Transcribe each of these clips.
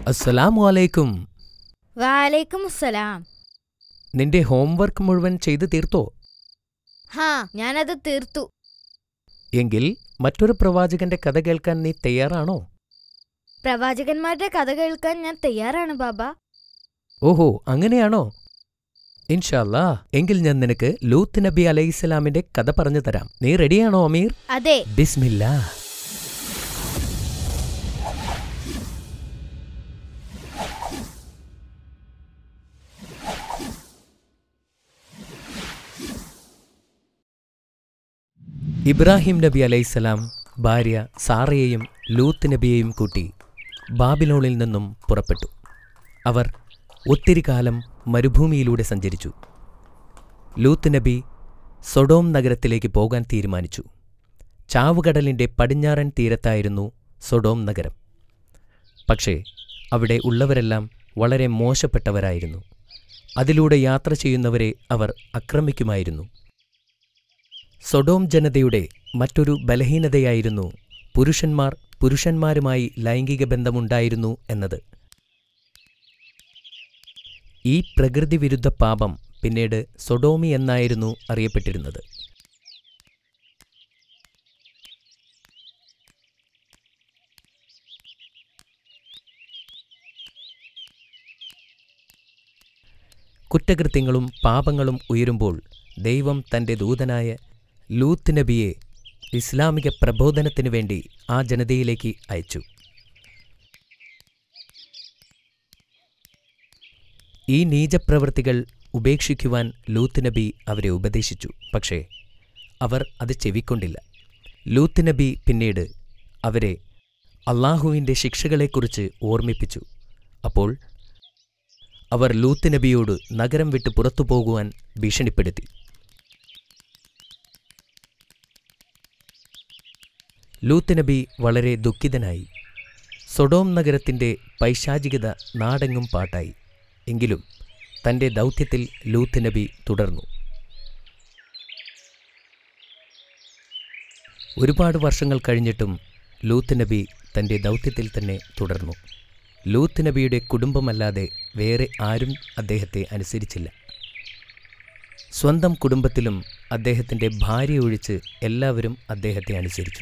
അസ്സലാമു അലൈക്കും വാലേക്കും സലാം നിന്റെ ഹോംവർക്ക് മുഴുവൻ ചെയ്തു തീർത്തോ ഹാ ഞാനത് തീർത്തു എങ്കിൽ മറ്റൊരു പ്രവാചകന്റെ കഥ കേൾക്കാൻ നീ തയ്യാറാണോ പ്രവാചകന്മാരുടെ കഥ കേൾക്കാൻ ഞാൻ തയ്യാറാണ് ബാബ ഓഹോ അങ്ങനെയാണോ ഇൻഷാല്ലാ എങ്കിൽ ഞാൻ നിനക്ക് ലൂത്ത് നബി അലൈഹിസ്സലാമിന്റെ കഥ പറഞ്ഞു തരാം നീ റെഡിയാണോ അമീർ അതെ ബിസ്മില്ലാ ഇബ്രാഹിം നബി അലൈഹിസ്സലാം ഭാര്യ സാറയെയും ലൂത്ത് നബിയെയും കൂട്ടി ബാബിലോണിൽ നിന്നും പുറപ്പെട്ടു അവർ ഒത്തിരി കാലം മരുഭൂമിയിലൂടെ സഞ്ചരിച്ചു ലൂത്ത് നബി സൊഡോം നഗരത്തിലേക്ക് പോകാൻ തീരുമാനിച്ചു ചാവുകടലിന്റെ പടിഞ്ഞാറൻ തീരത്തായിരുന്നു സൊഡോം നഗരം പക്ഷേ അവിടെ ഉള്ളവരെല്ലാം വളരെ മോശപ്പെട്ടവരായിരുന്നു അതിലൂടെ യാത്ര ചെയ്യുന്നവരെ അവർ ആക്രമിക്കുമായിരുന്നു സൊഡോം ജനതയുടെ മറ്റൊരു ബലഹീനതയായിരുന്നു പുരുഷന്മാർ പുരുഷന്മാരുമായി ലൈംഗിക ബന്ധമുണ്ടായിരുന്നു എന്നത് ഈ പ്രകൃതിവിരുദ്ധ പാപം പിന്നീട് സൊഡോമി എന്നായിരുന്നു അറിയപ്പെട്ടിരുന്നത് കുറ്റകൃത്യങ്ങളും പാപങ്ങളും ഉയരുമ്പോൾ ദൈവം തന്റെ ദൂതനായ ലൂത്ത് നബിയെ ഇസ്ലാമിക പ്രബോധനത്തിനു വേണ്ടി ആ ജനതയിലേക്ക് അയച്ചു ഈ നീചപ്രവൃത്തികൾ ഉപേക്ഷിക്കുവാൻ ലൂത്ത് നബി അവരെ ഉപദേശിച്ചു പക്ഷേ അവർ അത് ചെവിക്കൊണ്ടില്ല ലൂത്ത് നബി പിന്നീട് അവരെ അള്ളാഹുവിൻ്റെ ശിക്ഷകളെക്കുറിച്ച് ഓർമ്മിപ്പിച്ചു അപ്പോൾ അവർ ലൂത്ത് നബിയോട് നഗരം വിട്ട് പുറത്തു പോകുവാൻ ഭീഷണിപ്പെടുത്തി ലൂത്ത് നബി വളരെ ദുഃഖിതനായി സൊഡോം നഗരത്തിൻ്റെ പൈശാചികത നാടെങ്ങും പാട്ടായി എങ്കിലും തൻ്റെ ദൗത്യത്തിൽ ലൂത്ത് നബി തുടർന്നു ഒരുപാട് വർഷങ്ങൾ കഴിഞ്ഞിട്ടും ലൂത്ത് നബി തൻ്റെ ദൗത്യത്തിൽ തന്നെ തുടർന്നു ലൂത്ത് നബിയുടെ കുടുംബമല്ലാതെ വേറെ ആരും അദ്ദേഹത്തെ അനുസരിച്ചില്ല സ്വന്തം കുടുംബത്തിലും അദ്ദേഹത്തിൻ്റെ ഭാര്യ ഒഴിച്ച് എല്ലാവരും അദ്ദേഹത്തെ അനുസരിച്ചു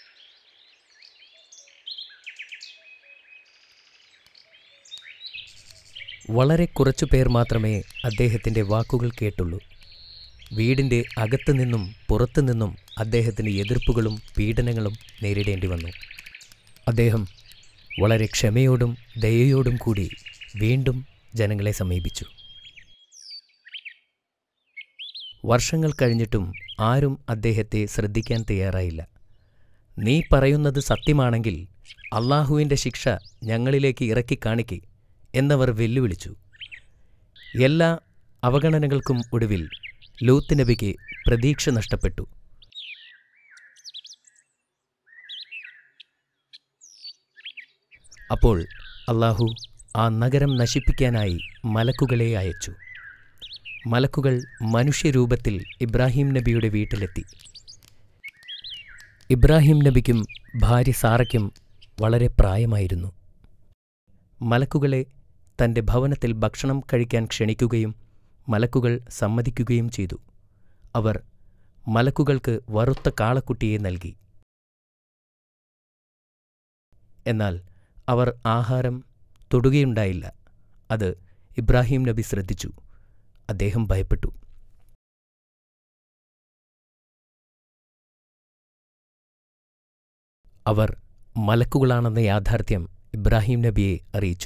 വളരെ കുറച്ചു പേർ മാത്രമേ അദ്ദേഹത്തിൻ്റെ വാക്കുകൾ കേട്ടുള്ളൂ വീടിൻ്റെ അകത്തു നിന്നും പുറത്തു നിന്നും അദ്ദേഹത്തിന് എതിർപ്പുകളും പീഡനങ്ങളും നേരിടേണ്ടി വന്നു അദ്ദേഹം വളരെ ക്ഷമയോടും ദയയോടും കൂടി വീണ്ടും ജനങ്ങളെ സമീപിച്ചു വർഷങ്ങൾ കഴിഞ്ഞിട്ടും ആരും അദ്ദേഹത്തെ ശ്രദ്ധിക്കാൻ തയ്യാറായില്ല നീ പറയുന്നത് സത്യമാണെങ്കിൽ അള്ളാഹുവിൻ്റെ ശിക്ഷ ഞങ്ങളിലേക്ക് ഇറക്കി കാണിക്കെ എന്നവർ വെല്ലുവിളിച്ചു എല്ലാ അവഗണനകൾക്കും ഒടുവിൽ ലൂത്ത് നബിക്ക് പ്രതീക്ഷ നഷ്ടപ്പെട്ടു അപ്പോൾ അള്ളാഹു ആ നഗരം നശിപ്പിക്കാനായി മലക്കുകളെ അയച്ചു മലക്കുകൾ മനുഷ്യരൂപത്തിൽ ഇബ്രാഹിം നബിയുടെ വീട്ടിലെത്തി ഇബ്രാഹിം നബിക്കും ഭാര്യ സാറയ്ക്കും വളരെ പ്രായമായിരുന്നു മലക്കുകളെ തൻ്റെ ഭവനത്തിൽ ഭക്ഷണം കഴിക്കാൻ ക്ഷണിക്കുകയും മലക്കുകൾ സമ്മതിക്കുകയും ചെയ്തു അവർ മലക്കുകൾക്ക് വറുത്ത കാളക്കുട്ടിയെ നൽകി എന്നാൽ അവർ ആഹാരം തൊടുകയുണ്ടായില്ല അത് ഇബ്രാഹിം നബി ശ്രദ്ധിച്ചു അദ്ദേഹം ഭയപ്പെട്ടു അവർ മലക്കുകളാണെന്ന യാഥാർത്ഥ്യം ഇബ്രാഹിം നബിയെ അറിയിച്ചു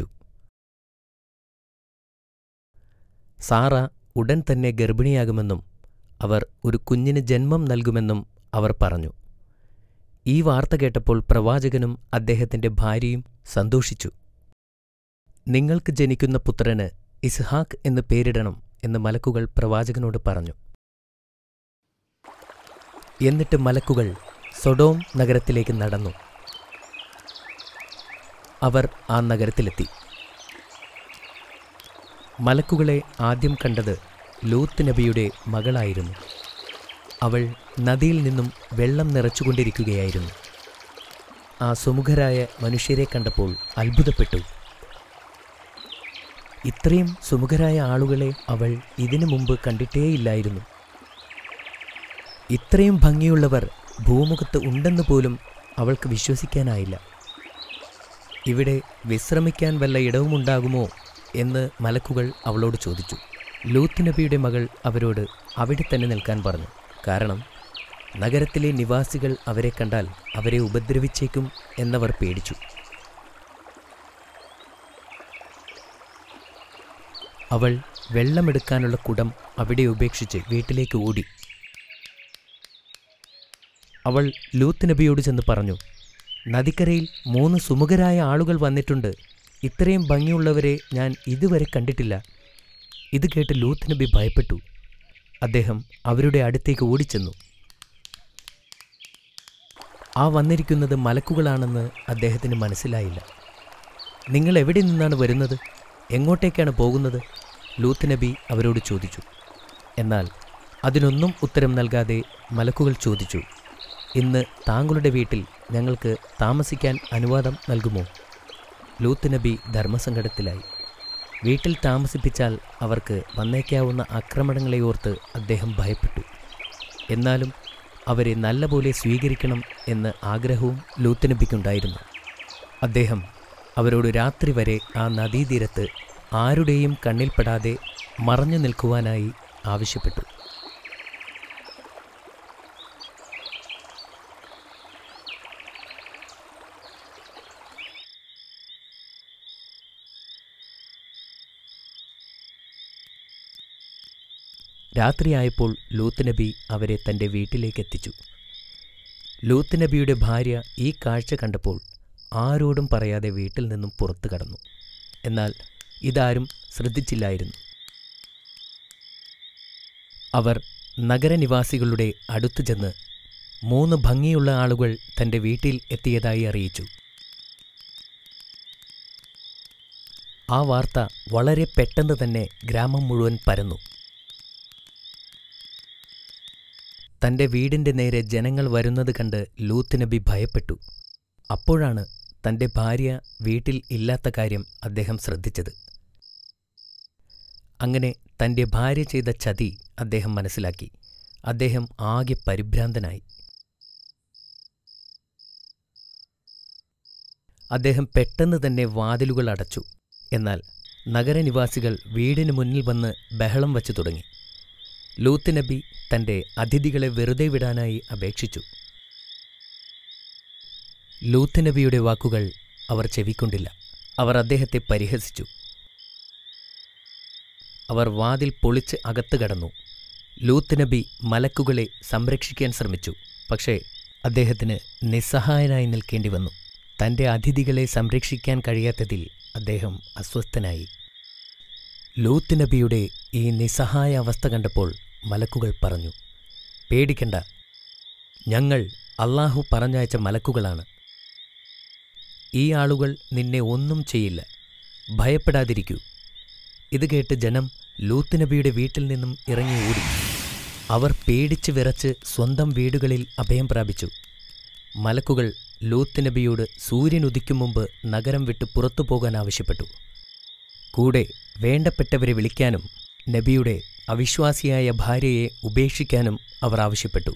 സാറ ഉടൻ തന്നെ ഗർഭിണിയാകുമെന്നും അവർ ഒരു കുഞ്ഞിന് ജന്മം നൽകുമെന്നും അവർ പറഞ്ഞു ഈ വാർത്ത കേട്ടപ്പോൾ പ്രവാചകനും അദ്ദേഹത്തിന്റെ ഭാര്യയും സന്തോഷിച്ചു നിങ്ങൾക്ക് ജനിക്കുന്ന പുത്രന് ഇസ്ഹാക്ക് എന്ന് പേരിടണം എന്ന് മലക്കുകൾ പ്രവാചകനോട് പറഞ്ഞു എന്നിട്ട് മലക്കുകൾ സൊഡോം നഗരത്തിലേക്ക് നടന്നു അവർ ആ നഗരത്തിലെത്തി മലക്കുകളെ ആദ്യം കണ്ടത് ലൂത്ത് നബിയുടെ മകളായിരുന്നു അവൾ നദിയിൽ നിന്നും വെള്ളം നിറച്ചുകൊണ്ടിരിക്കുകയായിരുന്നു ആ സുമുഖരായ മനുഷ്യരെ കണ്ടപ്പോൾ അത്ഭുതപ്പെട്ടു ഇത്രയും സുമുഖരായ ആളുകളെ അവൾ ഇതിനു മുമ്പ് കണ്ടിട്ടേയില്ലായിരുന്നു ഇത്രയും ഭംഗിയുള്ളവർ ഭൂമുഖത്ത് ഉണ്ടെന്ന് പോലും അവൾക്ക് വിശ്വസിക്കാനായില്ല ഇവിടെ വിശ്രമിക്കാൻ വല്ല ഇടവുമുണ്ടാകുമോ എന്ന് മലക്കുകൾ അവളോട് ചോദിച്ചു ലൂത്ത് നബിയുടെ മകൾ അവരോട് അവിടെ തന്നെ നിൽക്കാൻ പറഞ്ഞു കാരണം നഗരത്തിലെ നിവാസികൾ അവരെ കണ്ടാൽ അവരെ ഉപദ്രവിച്ചേക്കും എന്നവർ പേടിച്ചു അവൾ വെള്ളമെടുക്കാനുള്ള കുടം അവിടെ ഉപേക്ഷിച്ച് വീട്ടിലേക്ക് ഓടി അവൾ ലൂത്ത് നബിയോട് ചെന്ന് പറഞ്ഞു നദിക്കരയിൽ മൂന്ന് സുമുഖരായ ആളുകൾ വന്നിട്ടുണ്ട് ഇത്രയും ഭംഗിയുള്ളവരെ ഞാൻ ഇതുവരെ കണ്ടിട്ടില്ല ഇത് കേട്ട് ലൂത്ത് നബി ഭയപ്പെട്ടു അദ്ദേഹം അവരുടെ അടുത്തേക്ക് ഓടിച്ചെന്നു ആ വന്നിരിക്കുന്നത് മലക്കുകളാണെന്ന് അദ്ദേഹത്തിന് മനസ്സിലായില്ല നിങ്ങൾ എവിടെ നിന്നാണ് വരുന്നത് എങ്ങോട്ടേക്കാണ് പോകുന്നത് ലൂത്ത് നബി അവരോട് ചോദിച്ചു എന്നാൽ അതിനൊന്നും ഉത്തരം നൽകാതെ മലക്കുകൾ ചോദിച്ചു ഇന്ന് താങ്കളുടെ വീട്ടിൽ ഞങ്ങൾക്ക് താമസിക്കാൻ അനുവാദം നൽകുമോ ലൂത്ത് നബി ധർമ്മസങ്കടത്തിലായി വീട്ടിൽ താമസിപ്പിച്ചാൽ അവർക്ക് വന്നേക്കാവുന്ന ആക്രമണങ്ങളെ ഓർത്ത് അദ്ദേഹം ഭയപ്പെട്ടു എന്നാലും അവരെ നല്ലപോലെ സ്വീകരിക്കണം എന്ന് ആഗ്രഹവും ലൂത്ത് നബിക്കുണ്ടായിരുന്നു അദ്ദേഹം അവരോട് രാത്രി വരെ ആ നദീതീരത്ത് ആരുടെയും കണ്ണിൽപ്പെടാതെ മറഞ്ഞു നിൽക്കുവാനായി ആവശ്യപ്പെട്ടു രാത്രിയായപ്പോൾ ലൂത്ത് നബി അവരെ തൻ്റെ വീട്ടിലേക്ക് എത്തിച്ചു ലൂത്ത് നബിയുടെ ഭാര്യ ഈ കാഴ്ച കണ്ടപ്പോൾ ആരോടും പറയാതെ വീട്ടിൽ നിന്നും പുറത്തു കടന്നു എന്നാൽ ഇതാരും ശ്രദ്ധിച്ചില്ലായിരുന്നു അവർ നഗരനിവാസികളുടെ അടുത്തു ചെന്ന് മൂന്ന് ഭംഗിയുള്ള ആളുകൾ തൻ്റെ വീട്ടിൽ എത്തിയതായി അറിയിച്ചു ആ വാർത്ത വളരെ പെട്ടെന്ന് തന്നെ ഗ്രാമം മുഴുവൻ പരന്നു തൻ്റെ വീടിൻ്റെ നേരെ ജനങ്ങൾ വരുന്നത് കണ്ട് ലൂത്ത് നബി ഭയപ്പെട്ടു അപ്പോഴാണ് തൻ്റെ ഭാര്യ വീട്ടിൽ ഇല്ലാത്ത കാര്യം അദ്ദേഹം ശ്രദ്ധിച്ചത് അങ്ങനെ തൻ്റെ ഭാര്യ ചെയ്ത ചതി അദ്ദേഹം മനസ്സിലാക്കി അദ്ദേഹം ആകെ പരിഭ്രാന്തനായി അദ്ദേഹം പെട്ടെന്ന് തന്നെ വാതിലുകൾ അടച്ചു എന്നാൽ നഗരനിവാസികൾ വീടിന് മുന്നിൽ വന്ന് ബഹളം വച്ചു തുടങ്ങി ലൂത്ത് നബി തൻ്റെ അതിഥികളെ വെറുതെ വിടാനായി അപേക്ഷിച്ചു ലൂത്ത് നബിയുടെ വാക്കുകൾ അവർ ചെവിക്കൊണ്ടില്ല അവർ അദ്ദേഹത്തെ പരിഹസിച്ചു അവർ വാതിൽ പൊളിച്ച് അകത്ത് കടന്നു ലൂത്ത് നബി മലക്കുകളെ സംരക്ഷിക്കാൻ ശ്രമിച്ചു പക്ഷേ അദ്ദേഹത്തിന് നിസ്സഹായനായി നിൽക്കേണ്ടി വന്നു തൻ്റെ അതിഥികളെ സംരക്ഷിക്കാൻ കഴിയാത്തതിൽ അദ്ദേഹം അസ്വസ്ഥനായി ലൂത്ത് നബിയുടെ ഈ നിസ്സഹായ അവസ്ഥ കണ്ടപ്പോൾ മലക്കുകൾ പറഞ്ഞു പേടിക്കണ്ട ഞങ്ങൾ അള്ളാഹു പറഞ്ഞയച്ച മലക്കുകളാണ് ഈ ആളുകൾ നിന്നെ ഒന്നും ചെയ്യില്ല ഭയപ്പെടാതിരിക്കൂ ഇത് കേട്ട് ജനം ലൂത്ത് നബിയുടെ വീട്ടിൽ നിന്നും ഇറങ്ങി ഓടി അവർ പേടിച്ച് വിറച്ച് സ്വന്തം വീടുകളിൽ അഭയം പ്രാപിച്ചു മലക്കുകൾ ലൂത്ത് നബിയോട് സൂര്യൻ ഉദിക്കും മുമ്പ് നഗരം വിട്ട് പുറത്തു പോകാൻ ആവശ്യപ്പെട്ടു കൂടെ വേണ്ടപ്പെട്ടവരെ വിളിക്കാനും നബിയുടെ അവിശ്വാസിയായ ഭാര്യയെ ഉപേക്ഷിക്കാനും അവർ ആവശ്യപ്പെട്ടു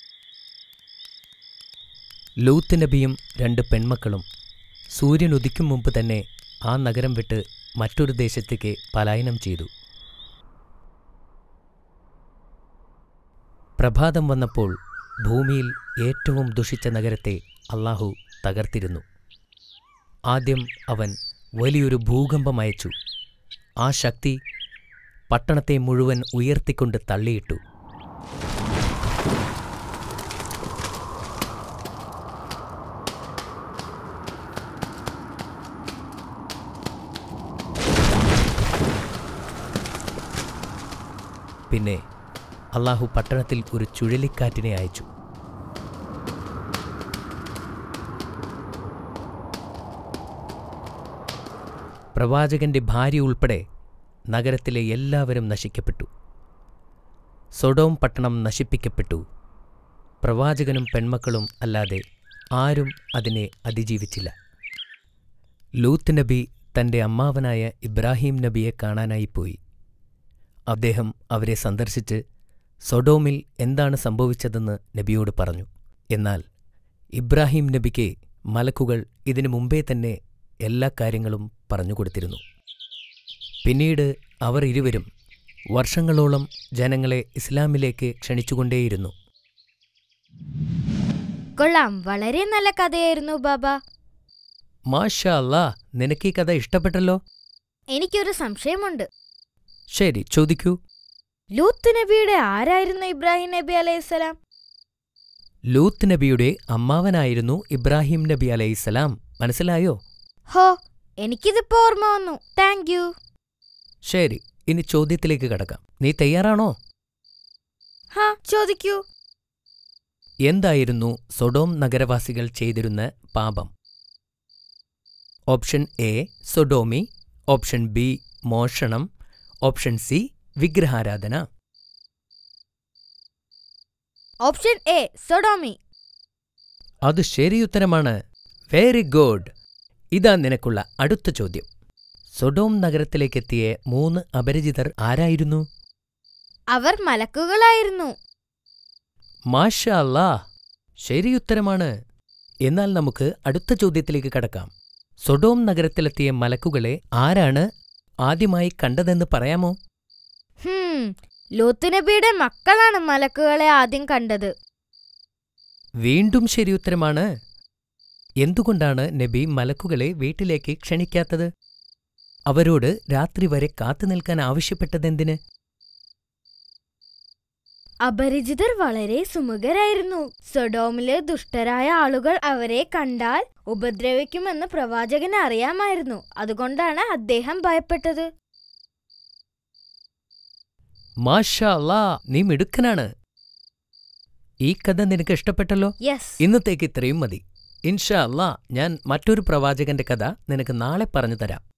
ലൂത്ത് നബിയും രണ്ട് പെൺമക്കളും സൂര്യൻ ഉദിക്കും മുമ്പ് തന്നെ ആ നഗരം വിട്ട് മറ്റൊരു ദേശത്തേക്ക് പലായനം ചെയ്തു പ്രഭാതം വന്നപ്പോൾ ഭൂമിയിൽ ഏറ്റവും ദുഷിച്ച നഗരത്തെ അള്ളാഹു തകർത്തിരുന്നു ആദ്യം അവൻ വലിയൊരു ഭൂകമ്പം അയച്ചു ആ ശക്തി പട്ടണത്തെ മുഴുവൻ ഉയർത്തിക്കൊണ്ട് തള്ളിയിട്ടു പിന്നെ അള്ളാഹു പട്ടണത്തിൽ ഒരു ചുഴലിക്കാറ്റിനെ അയച്ചു പ്രവാചകന്റെ ഭാര്യ ഉൾപ്പെടെ നഗരത്തിലെ എല്ലാവരും നശിക്കപ്പെട്ടു സൊഡോം പട്ടണം നശിപ്പിക്കപ്പെട്ടു പ്രവാചകനും പെൺമക്കളും അല്ലാതെ ആരും അതിനെ അതിജീവിച്ചില്ല ലൂത്ത് നബി തന്റെ അമ്മാവനായ ഇബ്രാഹിം നബിയെ കാണാനായി പോയി അദ്ദേഹം അവരെ സന്ദർശിച്ച് സൊഡോമിൽ എന്താണ് സംഭവിച്ചതെന്ന് നബിയോട് പറഞ്ഞു എന്നാൽ ഇബ്രാഹിം നബിക്ക് മലക്കുകൾ ഇതിനു മുമ്പേ തന്നെ എല്ലാ കാര്യങ്ങളും പറഞ്ഞുകൊടുത്തിരുന്നു പിന്നീട് അവർ ഇരുവരും വർഷങ്ങളോളം ജനങ്ങളെ ഇസ്ലാമിലേക്ക് ക്ഷണിച്ചുകൊണ്ടേയിരുന്നു കൊള്ളാം വളരെ നല്ല കഥയായിരുന്നു ബാബ മാഷാ അല്ലാ നിനക്ക് ഈ കഥ ഇഷ്ടപ്പെട്ടല്ലോ എനിക്കൊരു സംശയമുണ്ട് ശരി ചോദിക്കൂ ലൂത്ത് നബിയുടെ ആരായിരുന്നു ഇബ്രാഹിം നബി അലൈഹിസ്സലാം ലൂത്ത് നബിയുടെ അമ്മാവനായിരുന്നു ഇബ്രാഹിം നബി അലൈഹിസ്സലാം മനസ്സിലായോ ഹോ എനിക്കിതിപ്പോ ഓർമ്മ വന്നു താങ്ക് യു ശരി ഇനി ചോദ്യത്തിലേക്ക് കടക്കാം നീ തയ്യാറാണോ ഹാ ചോദിക്കൂ എന്തായിരുന്നു സൊഡോം നഗരവാസികൾ ചെയ്തിരുന്ന പാപം option A sodomy option B മോഷണം ഓപ്ഷൻ സി വിഗ്രഹാരാധന ഓപ്ഷൻ എ സൊഡോമി അത് ശരിയുത്തരമാണ് വെരി ഗുഡ് ഇതാ നിനക്കുള്ള അടുത്ത ചോദ്യം സൊഡോം നഗരത്തിലേക്കെത്തിയ മൂന്ന് അപരിചിതർ ആരായിരുന്നു അവർ മലക്കുകളായിരുന്നു മാഷാ അല്ലാ ശരിയുത്തരമാണ് എന്നാൽ നമുക്ക് അടുത്ത ചോദ്യത്തിലേക്ക് കടക്കാം സൊഡോം നഗരത്തിലെത്തിയ മലക്കുകളെ ആരാണ് ആദ്യമായി കണ്ടതെന്ന് പറയാമോ ഹും ലൂത്ത് നബിയുടെ മക്കളാണ് മലക്കുകളെ ആദ്യം കണ്ടത് വീണ്ടും ശരിയുത്തരമാണ് എന്തുകൊണ്ടാണ് നബി മലക്കുകളെ വീട്ടിലേക്ക് ക്ഷണിക്കാത്തത് അവരോട് രാത്രി വരെ കാത്തുനിൽക്കാൻ ആവശ്യപ്പെട്ടതെന്തിന് അപരിചിതർ വളരെ സുമുഖരായിരുന്നു സൊഡോമിലെ ദുഷ്ടരായ ആളുകൾ അവരെ കണ്ടാൽ ഉപദ്രവിക്കുമെന്ന് പ്രവാചകന് അറിയാമായിരുന്നു അതുകൊണ്ടാണ് അദ്ദേഹം ഭയപ്പെട്ടത് മാഷാ അല്ലാ നീ മിടുക്കനാണ് ഈ കഥ നിനക്ക് ഇഷ്ടപ്പെട്ടല്ലോ യെസ് ഇന്നത്തേക്ക് ഇത്രയും മതി ഇൻഷാ അല്ലാ ഞാൻ മറ്റൊരു പ്രവാചകന്റെ കഥ നിനക്ക് നാളെ പറഞ്ഞു തരാം